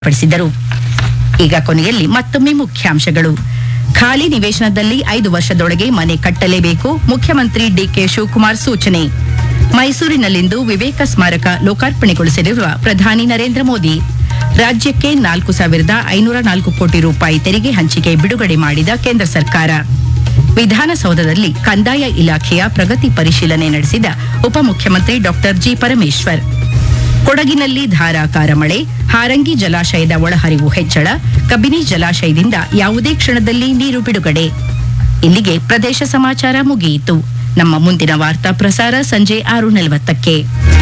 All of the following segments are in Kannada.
ಪಡಿಸಿದರು ಈಗ ಕೊನೆಯಲ್ಲಿ ಮತ್ತೊಮ್ಮೆ ಮುಖ್ಯಾಂಶಗಳು ಖಾಲಿ ನಿವೇಶನದಲ್ಲಿ ಐದು ವರ್ಷದೊಳಗೆ ಮನೆ ಕಟ್ಟಲೇಬೇಕು ಮುಖ್ಯಮಂತ್ರಿ ಡಿಕೆ ಶಿವಕುಮಾರ್ ಸೂಚನೆ ಮೈಸೂರಿನಲ್ಲಿಂದು ವಿವೇಕ ಸ್ಮಾರಕ ಲೋಕಾರ್ಪಣೆಗೊಳಿಸಲಿರುವ ಪ್ರಧಾನಿ ನರೇಂದ್ರ ಮೋದಿ ರಾಜ್ಯಕ್ಕೆ ನಾಲ್ಕು ಸಾವಿರದ ಐನೂರ ನಾಲ್ಕು ಕೋಟಿ ರೂಪಾಯಿ ತೆರಿಗೆ ಹಂಚಿಕೆ ಬಿಡುಗಡೆ ಮಾಡಿದ ಕೇಂದ್ರ ಸರ್ಕಾರ ವಿಧಾನಸೌಧದಲ್ಲಿ ಕಂದಾಯ ಇಲಾಖೆಯ ಪ್ರಗತಿ ಪರಿಶೀಲನೆ ನಡೆಸಿದ ಉಪಮುಖ್ಯಮಂತ್ರಿ ಡಾಕ್ಟರ್ ಜಿ ಪರಮೇಶ್ವರ್ ಕೊಡಗಿನಲ್ಲಿ ಧಾರಾಕಾರ ಮಳೆ ಹಾರಂಗಿ ಜಲಾಶಯದ ಒಳಹರಿವು ಹೆಚ್ಚಳ ಕಬಿನಿ ಜಲಾಶಯದಿಂದ ಯಾವುದೇ ಕ್ಷಣದಲ್ಲಿ ನೀರು ಬಿಡುಗಡೆ ಇಲ್ಲಿಗೆ ಪ್ರದೇಶ ಸಮಾಚಾರ ಮುಗಿಯಿತು ನಮ್ಮ ಮುಂದಿನ ವಾರ್ತಾ ಪ್ರಸಾರ ಸಂಜೆ ಆರು ನಲವತ್ತಕ್ಕೆ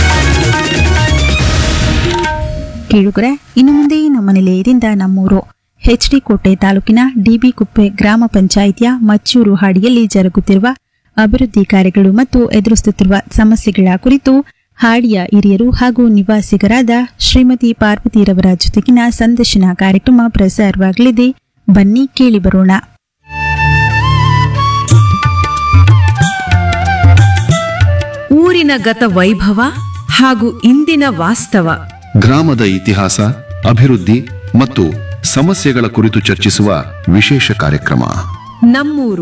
ಕೇಳುಗರೆ ಇನ್ನು ಮುಂದೆ ನಮ್ಮ ನಿಲಯದಿಂದ ನಮ್ಮೂರು ಎಚ್ಡಿ ಕೋಟೆ ತಾಲೂಕಿನ ಡಿಬಿ ಕುಪ್ಪೆ ಗ್ರಾಮ ಪಂಚಾಯಿತಿಯ ಮಚ್ಚೂರು ಹಾಡಿಯಲ್ಲಿ ಜರುಗುತ್ತಿರುವ ಅಭಿವೃದ್ಧಿ ಕಾರ್ಯಗಳು ಮತ್ತು ಎದುರಿಸುತ್ತಿರುವ ಸಮಸ್ಯೆಗಳ ಕುರಿತು ಹಾಡಿಯ ಹಿರಿಯರು ಹಾಗೂ ನಿವಾಸಿಗರಾದ ಶ್ರೀಮತಿ ಪಾರ್ವತಿರವರ ಜೊತೆಗಿನ ಸಂದರ್ಶನ ಕಾರ್ಯಕ್ರಮ ಪ್ರಸಾರವಾಗಲಿದೆ ಬನ್ನಿ ಕೇಳಿ ಬರೋಣ ಊರಿನ ಗತ ವೈಭವ ಹಾಗೂ ಇಂದಿನ ವಾಸ್ತವ ಗ್ರಾಮದ ಇತಿಹಾಸ ಅಭಿವೃದ್ಧಿ ಮತ್ತು ಸಮಸ್ಯೆಗಳ ಕುರಿತು ಚರ್ಚಿಸುವ ವಿಶೇಷ ಕಾರ್ಯಕ್ರಮ ನಮ್ಮೂರು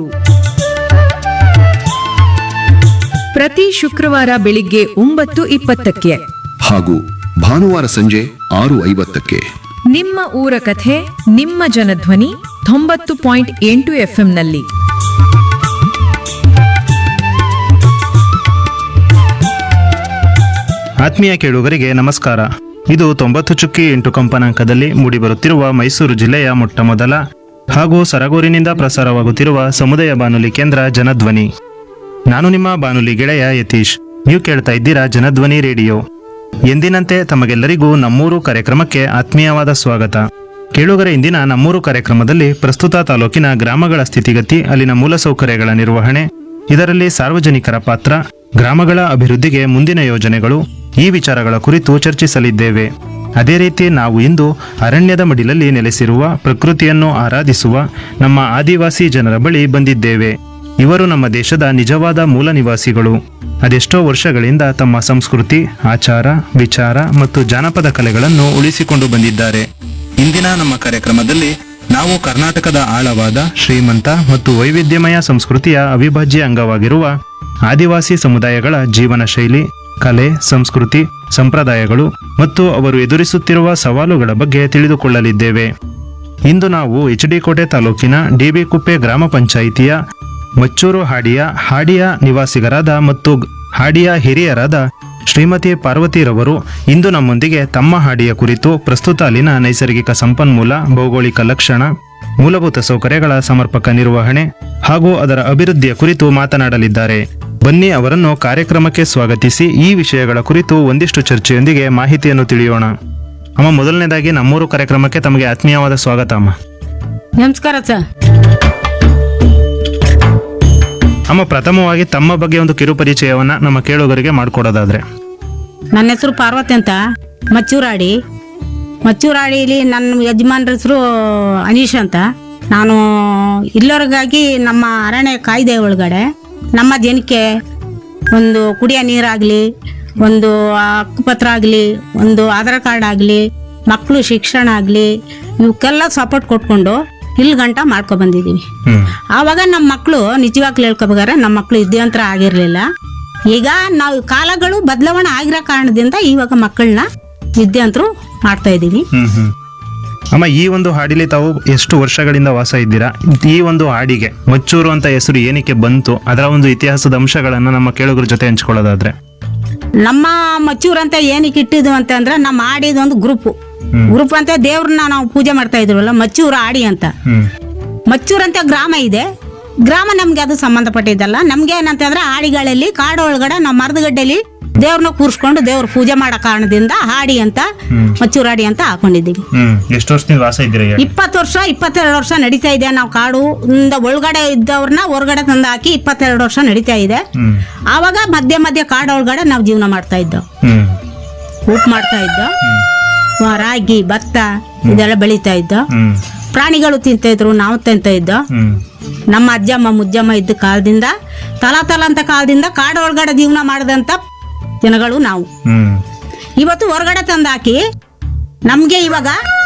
ಪ್ರತಿ ಶುಕ್ರವಾರ ಬೆಳಿಗ್ಗೆ ಒಂಬತ್ತು ಇಪ್ಪತ್ತಕ್ಕೆ ಹಾಗೂ ಭಾನುವಾರ ಸಂಜೆ ಆರು ಐವತ್ತಕ್ಕೆ ನಿಮ್ಮ ಊರ ಕಥೆ ನಿಮ್ಮ ಜನಧ್ವನಿ ತೊಂಬತ್ತು ಪಾಯಿಂಟ್ ಎಂಟು ಎಫ್ಎಂನಲ್ಲಿ ಆತ್ಮೀಯ ಕೇಳುಗರಿಗೆ ನಮಸ್ಕಾರ ಇದು ತೊಂಬತ್ತು ಚುಕ್ಕಿ ಎಂಟು ಕಂಪನಾಂಕದಲ್ಲಿ ಮೂಡಿಬರುತ್ತಿರುವ ಮೈಸೂರು ಜಿಲ್ಲೆಯ ಮೊಟ್ಟಮೊದಲ ಹಾಗೂ ಸರಗೂರಿನಿಂದ ಪ್ರಸಾರವಾಗುತ್ತಿರುವ ಸಮುದಾಯ ಬಾನುಲಿ ಕೇಂದ್ರ ಜನಧ್ವನಿ ನಾನು ನಿಮ್ಮ ಬಾನುಲಿ ಗೆಳೆಯ ಯತೀಶ್ ನೀವು ಕೇಳ್ತಾ ಇದ್ದೀರಾ ಜನಧ್ವನಿ ರೇಡಿಯೋ ಎಂದಿನಂತೆ ತಮಗೆಲ್ಲರಿಗೂ ನಮ್ಮೂರು ಕಾರ್ಯಕ್ರಮಕ್ಕೆ ಆತ್ಮೀಯವಾದ ಸ್ವಾಗತ ಕೇಳುಗರ ಇಂದಿನ ನಮ್ಮೂರು ಕಾರ್ಯಕ್ರಮದಲ್ಲಿ ಪ್ರಸ್ತುತ ತಾಲೂಕಿನ ಗ್ರಾಮಗಳ ಸ್ಥಿತಿಗತಿ ಅಲ್ಲಿನ ಮೂಲಸೌಕರ್ಯಗಳ ನಿರ್ವಹಣೆ ಇದರಲ್ಲಿ ಸಾರ್ವಜನಿಕರ ಪಾತ್ರ ಗ್ರಾಮಗಳ ಅಭಿವೃದ್ಧಿಗೆ ಮುಂದಿನ ಯೋಜನೆಗಳು ಈ ವಿಚಾರಗಳ ಕುರಿತು ಚರ್ಚಿಸಲಿದ್ದೇವೆ ಅದೇ ರೀತಿ ನಾವು ಇಂದು ಅರಣ್ಯದ ಮಡಿಲಲ್ಲಿ ನೆಲೆಸಿರುವ ಪ್ರಕೃತಿಯನ್ನು ಆರಾಧಿಸುವ ನಮ್ಮ ಆದಿವಾಸಿ ಜನರ ಬಳಿ ಬಂದಿದ್ದೇವೆ ಇವರು ನಮ್ಮ ದೇಶದ ನಿಜವಾದ ಮೂಲ ನಿವಾಸಿಗಳು ಅದೆಷ್ಟೋ ವರ್ಷಗಳಿಂದ ತಮ್ಮ ಸಂಸ್ಕೃತಿ ಆಚಾರ ವಿಚಾರ ಮತ್ತು ಜಾನಪದ ಕಲೆಗಳನ್ನು ಉಳಿಸಿಕೊಂಡು ಬಂದಿದ್ದಾರೆ ಇಂದಿನ ನಮ್ಮ ಕಾರ್ಯಕ್ರಮದಲ್ಲಿ ನಾವು ಕರ್ನಾಟಕದ ಆಳವಾದ ಶ್ರೀಮಂತ ಮತ್ತು ವೈವಿಧ್ಯಮಯ ಸಂಸ್ಕೃತಿಯ ಅವಿಭಾಜ್ಯ ಅಂಗವಾಗಿರುವ ಆದಿವಾಸಿ ಸಮುದಾಯಗಳ ಜೀವನ ಶೈಲಿ ಕಲೆ ಸಂಸ್ಕೃತಿ ಸಂಪ್ರದಾಯಗಳು ಮತ್ತು ಅವರು ಎದುರಿಸುತ್ತಿರುವ ಸವಾಲುಗಳ ಬಗ್ಗೆ ತಿಳಿದುಕೊಳ್ಳಲಿದ್ದೇವೆ ಇಂದು ನಾವು ಎಚ್ ಡಿ ಕೋಟೆ ತಾಲೂಕಿನ ಡಿಬಿ ಕುಪ್ಪೆ ಗ್ರಾಮ ಪಂಚಾಯಿತಿಯ ಮಚ್ಚೂರು ಹಾಡಿಯ ಹಾಡಿಯ ನಿವಾಸಿಗರಾದ ಮತ್ತು ಹಾಡಿಯ ಹಿರಿಯರಾದ ಶ್ರೀಮತಿ ಪಾರ್ವತಿರವರು ಇಂದು ನಮ್ಮೊಂದಿಗೆ ತಮ್ಮ ಹಾಡಿಯ ಕುರಿತು ಪ್ರಸ್ತುತ ಅಲ್ಲಿನ ನೈಸರ್ಗಿಕ ಸಂಪನ್ಮೂಲ ಭೌಗೋಳಿಕ ಲಕ್ಷಣ ಮೂಲಭೂತ ಸೌಕರ್ಯಗಳ ಸಮರ್ಪಕ ನಿರ್ವಹಣೆ ಹಾಗೂ ಅದರ ಅಭಿವೃದ್ಧಿಯ ಕುರಿತು ಮಾತನಾಡಲಿದ್ದಾರೆ ಬನ್ನಿ ಅವರನ್ನು ಕಾರ್ಯಕ್ರಮಕ್ಕೆ ಸ್ವಾಗತಿಸಿ ಈ ವಿಷಯಗಳ ಕುರಿತು ಒಂದಿಷ್ಟು ಚರ್ಚೆಯೊಂದಿಗೆ ಮಾಹಿತಿಯನ್ನು ತಿಳಿಯೋಣ ಅಮ್ಮ ಮೊದಲನೇದಾಗಿ ನಮ್ಮೂರು ಕಾರ್ಯಕ್ರಮಕ್ಕೆ ತಮಗೆ ಆತ್ಮೀಯವಾದ ಸ್ವಾಗತ ಅಮ್ಮ ನಮಸ್ಕಾರ ಸರ್ ಅಮ್ಮ ಪ್ರಥಮವಾಗಿ ತಮ್ಮ ಬಗ್ಗೆ ಒಂದು ಕಿರು ಪರಿಚಯವನ್ನ ನಮ್ಮ ಕೇಳುಗರಿಗೆ ಮಾಡಿಕೊಡೋದಾದ್ರೆ ನನ್ನ ಹೆಸರು ಪಾರ್ವತಿ ಅಂತ ಮಚ್ಚೂರಾಡಿ ಮಚ್ಚೂರಾಡಿಲಿ ನನ್ನ ಯಜಮಾನ್ರ ಹೆಸರು ಅನೀಶ್ ಅಂತ ನಾನು ಇಲ್ಲವರೆಗಾಗಿ ನಮ್ಮ ಅರಣ್ಯ ಕಾಯ್ದೆ ಒಳಗಡೆ ನಮ್ಮ ಜನಕ್ಕೆ ಒಂದು ಕುಡಿಯೋ ನೀರಾಗಲಿ ಒಂದು ಹಕ್ಕುಪತ್ರ ಆಗಲಿ ಒಂದು ಆಧಾರ್ ಕಾರ್ಡ್ ಆಗಲಿ ಮಕ್ಕಳು ಶಿಕ್ಷಣ ಆಗಲಿ ಇವಕ್ಕೆಲ್ಲ ಸಪೋರ್ಟ್ ಕೊಟ್ಕೊಂಡು ಇಲ್ಲಿ ಗಂಟ ಮಾಡ್ಕೊ ಬಂದಿದ್ದೀವಿ ಹ್ಮ್ ಆವಾಗ ನಮ್ಮ ಮಕ್ಕಳು ನಿಜವಾಗ್ಲೂ ಹೇಳ್ಕೊಬೇಕಾದ್ರೆ ನಮ್ಮ ಮಕ್ಕಳು ವಿದ್ಯಾವಂತರ ಆಗಿರಲಿಲ್ಲ ಈಗ ನಾವು ಕಾಲಗಳು ಬದಲಾವಣೆ ಆಗಿರೋ ಕಾರಣದಿಂದ ಇವಾಗ ಮಕ್ಕಳನ್ನ ವಿದ್ಯಾವಂತರು ಮಾಡ್ತಾ ಇದ್ದೀವಿ ಹ್ಮ್ ಹ್ಮ್ ಅಮ್ಮ ಈ ಒಂದು ಹಾಡಿಲಿ ತಾವು ಎಷ್ಟು ವರ್ಷಗಳಿಂದ ವಾಸ ಇದ್ದೀರಾ ಈ ಒಂದು ಹಾಡಿಗೆ ಮಚ್ಚೂರು ಅಂತ ಹೆಸರು ಏನಕ್ಕೆ ಬಂತು ಅದರ ಒಂದು ಇತಿಹಾಸದ ಅಂಶಗಳನ್ನ ನಮ್ಮ ಕೇಳುಗರ ಜೊತೆ ಹಂಚ್ಕೊಳ್ಳೋದಾದ್ರೆ ನಮ್ಮ ಮಚ್ಚೂರ್ ಅಂತ ಏನಕ್ಕೆ ಇಟ್ಟಿದ್ದು ಅಂತ ಅಂದ್ರೆ ನಮ್ಮ ಆಡಿದ ಒಂದು ಗ್ರೂಪ್ ಗ್ರೂಪ್ ಅಂತ ದೇವ್ರನ್ನ ನಾವು ಪೂಜೆ ಮಾಡ್ತಾ ಇದ್ರಲ್ಲ ಮಚ್ಚೂರು ಆಡಿ ಅಂತ ಹ್ಮ್ ಮಚ್ಚೂರ್ ಅಂತ ಗ್ರಾಮ ಇದೆ ಗ್ರಾಮ ನಮ್ಗೆ ಅದು ಸಂಬಂಧಪಟ್ಟಿದ್ದಲ್ಲ ನಮ್ಗೆ ಏನಂತಂದ್ರೆ ಆಡಿಗಳಲ್ಲಿ ಕಾಡು ಒಳಗಡೆ ನಾವು ಮರದಗಡ್ಡೆಲಿ ದೇವ್ರನ್ನ ಕೂರ್ಸ್ಕೊಂಡು ದೇವ್ರ ಪೂಜೆ ಮಾಡೋ ಕಾರಣದಿಂದ ಹಾಡಿ ಅಂತ ಮಚ್ಚೂರ್ ಹಾಡಿ ಅಂತ ಹಾಕೊಂಡಿದ್ದೀವಿ ಹ್ಮ್ ಎಷ್ಟು ವರ್ಷದಿಂದ ವಾಸ ಇದ್ದೀರಾ ಈಗ? ಇಪ್ಪತ್ತು ವರ್ಷ ಇಪ್ಪತ್ತೆರಡು ವರ್ಷ ನಡೀತಾ ಇದೆ ನಾವು ಕಾಡು ಇಂದ ಒಳಗಡೆ ಇದ್ದವ್ರನ್ನ ಹೊರಗಡೆ ತಂದು ಹಾಕಿ ಇಪ್ಪತ್ತೆರಡು ವರ್ಷ ನಡೀತಾ ಇದೆ ಹ್ಮ್ ಆವಾಗ ಮಧ್ಯೆ ಮಧ್ಯೆ ಕಾಡು ಒಳಗಡೆ ನಾವು ಜೀವನ ಮಾಡ್ತಾ ಇದ್ದೋ ಹ್ಮ್ ಉಪ್ಪು ಮಾಡ್ತಾ ಇದ್ದೋ ಆ, ರಾಗಿ ಭತ್ತ ಇದೆಲ್ಲ ಬೆಳೀತಾ ಇದ್ದೋ ಹ್ಮ್ ಪ್ರಾಣಿಗಳು ತಿಂತಾ ಇದ್ರು ನಾವು ತಿಂತ ಇದ್ದೋ ಹ್ಮ್ ನಮ್ಮ ಅಜ್ಜಮ್ಮ ಮುಜ್ಜಮ್ಮ ಇದ್ದ ಕಾಲದಿಂದ ತಲಾ ತಲಾಂತ ಕಾಲದಿಂದ ಕಾಡು ಒಳಗಡೆ ಜೀವನ ಮಾಡಿದಂಥ ಜನಗಳು ನಾವು ಹ್ಮ್ ಇವತ್ತು ಹೊರಗಡೆ ತಂದು ಹಾಕಿ ನಮಗೆ ಇವಾಗ